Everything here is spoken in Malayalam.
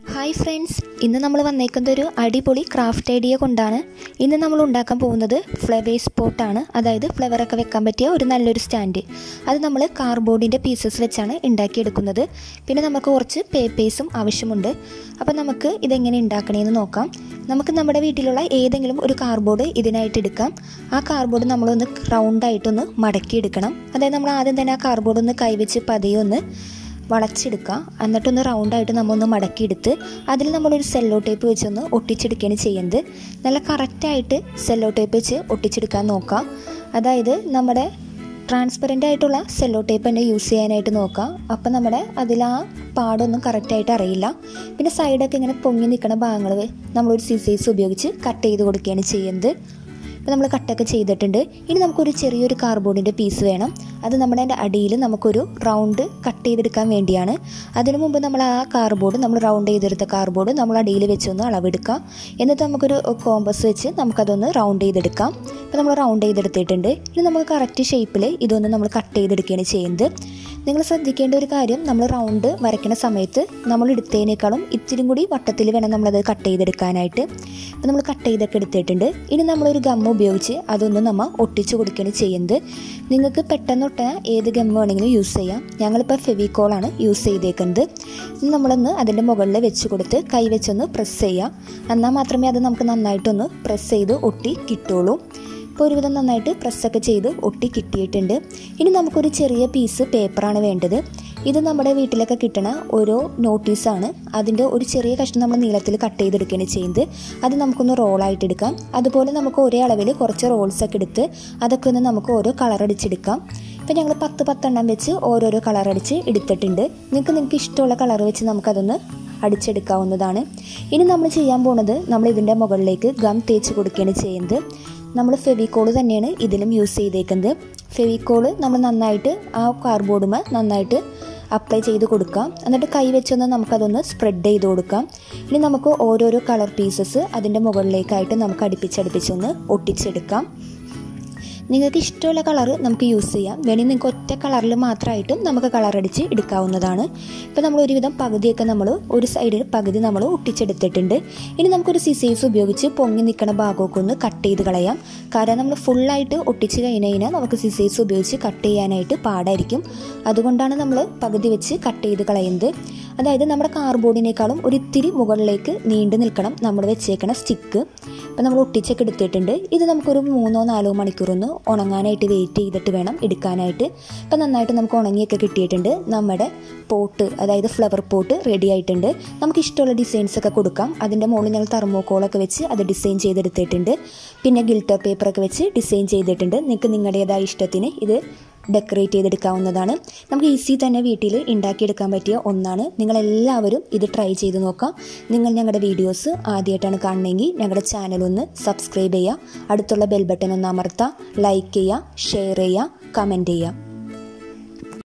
ഹായ് ഫ്രണ്ട്സ് ഇന്ന് നമ്മൾ വന്നേക്കുന്നത് ഒരു അടിപൊളി ക്രാഫ്റ്റ് ഐഡിയ കൊണ്ടാണ് ഇന്ന് നമ്മൾ ഉണ്ടാക്കാൻ പോകുന്നത് ഫ്ലവേഴ്സ് പോട്ടാണ് അതായത് ഫ്ലവറൊക്കെ വെക്കാൻ പറ്റിയ ഒരു നല്ലൊരു സ്റ്റാൻഡ് അത് നമ്മൾ കാർഡ്ബോർഡിൻ്റെ പീസസ് വെച്ചാണ് ഉണ്ടാക്കിയെടുക്കുന്നത് പിന്നെ നമുക്ക് കുറച്ച് പേപ്പേഴ്സും ആവശ്യമുണ്ട് അപ്പോൾ നമുക്ക് ഇതെങ്ങനെ ഉണ്ടാക്കണേന്ന് നോക്കാം നമുക്ക് നമ്മുടെ വീട്ടിലുള്ള ഏതെങ്കിലും ഒരു കാർഡ്ബോർഡ് ഇതിനായിട്ട് എടുക്കാം ആ കാർഡ്ബോർഡ് നമ്മളൊന്ന് റൗണ്ടായിട്ടൊന്ന് മടക്കി എടുക്കണം അതായത് നമ്മൾ ആദ്യം തന്നെ ആ കാർഡ്ബോർഡ് ഒന്ന് കൈവച്ച് പതിയെ ഒന്ന് വളച്ചെടുക്കുക എന്നിട്ടൊന്ന് റൗണ്ടായിട്ട് നമ്മൊന്ന് മടക്കിയെടുത്ത് അതിൽ നമ്മളൊരു സെല്ലോ ടേപ്പ് വെച്ചൊന്ന് ഒട്ടിച്ചെടുക്കുകയാണ് ചെയ്യുന്നത് നല്ല കറക്റ്റായിട്ട് സെല്ലോ ടേപ്പ് വെച്ച് ഒട്ടിച്ചെടുക്കാൻ നോക്കാം അതായത് നമ്മുടെ ട്രാൻസ്പെറൻ്റ് ആയിട്ടുള്ള സെല്ലോ ടേപ്പ് തന്നെ യൂസ് ചെയ്യാനായിട്ട് നോക്കാം അപ്പം നമ്മുടെ അതിൽ ആ പാടൊന്നും കറക്റ്റായിട്ട് അറിയില്ല പിന്നെ സൈഡൊക്കെ ഇങ്ങനെ പൊങ്ങി നിൽക്കുന്ന ഭാഗങ്ങൾ നമ്മളൊരു സിസേഴ്സ് ഉപയോഗിച്ച് കട്ട് ചെയ്ത് കൊടുക്കുകയാണ് ചെയ്യുന്നത് അപ്പോൾ നമ്മൾ കട്ടൊക്കെ ചെയ്തിട്ടുണ്ട് ഇനി നമുക്കൊരു ചെറിയൊരു കാർഡ്ബോർഡിൻ്റെ പീസ് വേണം അത് നമ്മുടെ അതിൻ്റെ അടിയിൽ നമുക്കൊരു റൗണ്ട് കട്ട് ചെയ്തെടുക്കാൻ വേണ്ടിയാണ് അതിനു മുമ്പ് നമ്മൾ ആ കാർഡ്ബോർഡ് നമ്മൾ റൗണ്ട് ചെയ്തെടുത്ത കാർഡ്ബോർഡ് നമ്മൾ അടിയിൽ വെച്ചൊന്ന് അളവെടുക്കാം എന്നിട്ട് നമുക്കൊരു കോമ്പസ് വെച്ച് നമുക്കതൊന്ന് റൗണ്ട് ചെയ്തെടുക്കാം ഇപ്പോൾ നമ്മൾ റൗണ്ട് ചെയ്തെടുത്തിട്ടുണ്ട് ഇനി നമുക്ക് കറക്റ്റ് ഷേപ്പിൽ ഇതൊന്ന് നമ്മൾ കട്ട് ചെയ്തെടുക്കുകയാണ് ചെയ്യുന്നത് നിങ്ങൾ ശ്രദ്ധിക്കേണ്ട ഒരു കാര്യം നമ്മൾ റൗണ്ട് വരയ്ക്കുന്ന സമയത്ത് നമ്മൾ എടുത്തതിനേക്കാളും ഇത്തിരി കൂടി വട്ടത്തിൽ വേണം നമ്മളത് കട്ട് ചെയ്തെടുക്കാനായിട്ട് അപ്പോൾ നമ്മൾ കട്ട് ചെയ്തൊക്കെ എടുത്തിട്ടുണ്ട് ഇനി നമ്മളൊരു ഗം ഉപയോഗിച്ച് അതൊന്ന് നമ്മൾ ഒട്ടിച്ച് കൊടുക്കുകയാണ് ചെയ്യുന്നത് നിങ്ങൾക്ക് പെട്ടെന്ന് ഒട്ടാൻ ഏത് ഗം വേണമെങ്കിലും യൂസ് ചെയ്യാം ഞങ്ങളിപ്പോൾ ഫെവിക്കോളാണ് യൂസ് ചെയ്തേക്കുന്നത് ഇനി നമ്മളൊന്ന് അതിൻ്റെ മുകളിൽ വെച്ച് കൊടുത്ത് കൈ വെച്ചൊന്ന് പ്രസ് ചെയ്യാം എന്നാൽ മാത്രമേ അത് നമുക്ക് നന്നായിട്ടൊന്ന് പ്രസ് ചെയ്ത് ഒട്ടി കിട്ടുള്ളൂ ഇപ്പോൾ ഒരുവിധം നന്നായിട്ട് പ്രസ്സൊക്കെ ചെയ്ത് ഒട്ടി കിട്ടിയിട്ടുണ്ട് ഇനി നമുക്കൊരു ചെറിയ പീസ് പേപ്പറാണ് വേണ്ടത് ഇത് നമ്മുടെ വീട്ടിലൊക്കെ കിട്ടണ ഓരോ നോട്ടീസാണ് അതിൻ്റെ ഒരു ചെറിയ കഷ്ണം നമ്മൾ നീളത്തിൽ കട്ട് ചെയ്തെടുക്കുകയാണ് ചെയ്യുന്നത് അത് നമുക്കൊന്ന് റോളായിട്ട് എടുക്കാം അതുപോലെ നമുക്ക് ഒരേ അളവിൽ കുറച്ച് റോൾസൊക്കെ എടുത്ത് അതൊക്കെ ഒന്ന് നമുക്ക് ഓരോ കളർ അടിച്ചെടുക്കാം ഇപ്പം ഞങ്ങൾ പത്ത് പത്തെണ്ണം വെച്ച് ഓരോരോ കളർ അടിച്ച് എടുത്തിട്ടുണ്ട് നിങ്ങൾക്ക് നിങ്ങൾക്ക് ഇഷ്ടമുള്ള കളർ വെച്ച് നമുക്കതൊന്ന് അടിച്ചെടുക്കാവുന്നതാണ് ഇനി നമ്മൾ ചെയ്യാൻ പോണത് നമ്മൾ ഇതിൻ്റെ മുകളിലേക്ക് ഗം തേച്ച് കൊടുക്കുകയാണ് ചെയ്യുന്നത് നമ്മൾ ഫെവിക്കോള് തന്നെയാണ് ഇതിലും യൂസ് ചെയ്തേക്കുന്നത് ഫെവിക്കോള് നമ്മൾ നന്നായിട്ട് ആ കാർഡ്ബോർഡുമേ നന്നായിട്ട് അപ്ലൈ ചെയ്ത് കൊടുക്കാം എന്നിട്ട് കൈ വെച്ചൊന്ന് നമുക്കതൊന്ന് സ്പ്രെഡ് ചെയ്ത് കൊടുക്കാം ഇനി നമുക്ക് ഓരോരോ കളർ പീസസ് അതിൻ്റെ മുകളിലേക്കായിട്ട് നമുക്ക് അടുപ്പിച്ചടുപ്പിച്ചൊന്ന് ഒട്ടിച്ചെടുക്കാം നിങ്ങൾക്ക് ഇഷ്ടമുള്ള കളർ നമുക്ക് യൂസ് ചെയ്യാം വേണമെങ്കിൽ നിങ്ങൾക്ക് ഒറ്റ കളറിൽ മാത്രമായിട്ടും നമുക്ക് കളർ അടിച്ച് എടുക്കാവുന്നതാണ് ഇപ്പോൾ നമ്മൾ ഒരുവിധം പകുതിയൊക്കെ നമ്മൾ ഒരു സൈഡിൽ പകുതി നമ്മൾ ഒട്ടിച്ചെടുത്തിട്ടുണ്ട് ഇനി നമുക്കൊരു സിസേഴ്സ് ഉപയോഗിച്ച് പൊങ്ങി നിൽക്കുന്ന ഭാഗമൊക്കെ ഒന്ന് കട്ട് ചെയ്ത് കളയാം കാരണം നമ്മൾ ഫുള്ളായിട്ട് ഒട്ടിച്ച് കഴിഞ്ഞ് കഴിഞ്ഞാൽ നമുക്ക് സിസേഴ്സ് ഉപയോഗിച്ച് കട്ട് ചെയ്യാനായിട്ട് പാടായിരിക്കും അതുകൊണ്ടാണ് നമ്മൾ പകുതി വെച്ച് കട്ട് ചെയ്ത് കളയുന്നത് അതായത് നമ്മുടെ കാർഡ്ബോർഡിനേക്കാളും ഒരു ഇത്തിരി മുകളിലേക്ക് നീണ്ടു നിൽക്കണം നമ്മൾ വെച്ചേക്കണ സ്റ്റിക്ക് ഇപ്പം നമ്മൾ ഒട്ടിച്ചൊക്കെ എടുത്തിട്ടുണ്ട് ഇത് നമുക്കൊരു മൂന്നോ നാലോ മണിക്കൂറൊന്ന് ഉണങ്ങാനായിട്ട് വെയിറ്റ് ചെയ്തിട്ട് വേണം എടുക്കാനായിട്ട് ഇപ്പം നന്നായിട്ട് നമുക്ക് ഉണങ്ങിയൊക്കെ കിട്ടിയിട്ടുണ്ട് നമ്മുടെ പോട്ട് അതായത് ഫ്ലവർ പോട്ട് റെഡി ആയിട്ടുണ്ട് നമുക്ക് ഇഷ്ടമുള്ള ഡിസൈൻസ് ഒക്കെ കൊടുക്കാം അതിൻ്റെ മുകളിൽ ഞങ്ങൾ തെർമോക്കോളൊക്കെ വെച്ച് അത് ഡിസൈൻ ചെയ്തെടുത്തിട്ടുണ്ട് പിന്നെ ഗിൽട്ടർ പേപ്പറൊക്കെ വെച്ച് ഡിസൈൻ ചെയ്തിട്ടുണ്ട് നിങ്ങൾക്ക് നിങ്ങളുടേതായ ഇഷ്ടത്തിന് ഇത് ഡെക്കറേറ്റ് ചെയ്തെടുക്കാവുന്നതാണ് നമുക്ക് ഈസി തന്നെ വീട്ടിൽ ഉണ്ടാക്കിയെടുക്കാൻ പറ്റിയ ഒന്നാണ് നിങ്ങളെല്ലാവരും ഇത് ട്രൈ ചെയ്ത് നോക്കാം നിങ്ങൾ ഞങ്ങളുടെ വീഡിയോസ് ആദ്യമായിട്ടാണ് കാണണമെങ്കിൽ ഞങ്ങളുടെ ചാനൽ ഒന്ന് സബ്സ്ക്രൈബ് ചെയ്യുക അടുത്തുള്ള ബെൽ ബട്ടൺ ഒന്ന് അമർത്തുക ലൈക്ക് ചെയ്യുക ഷെയർ ചെയ്യുക കമൻറ്റ് ചെയ്യുക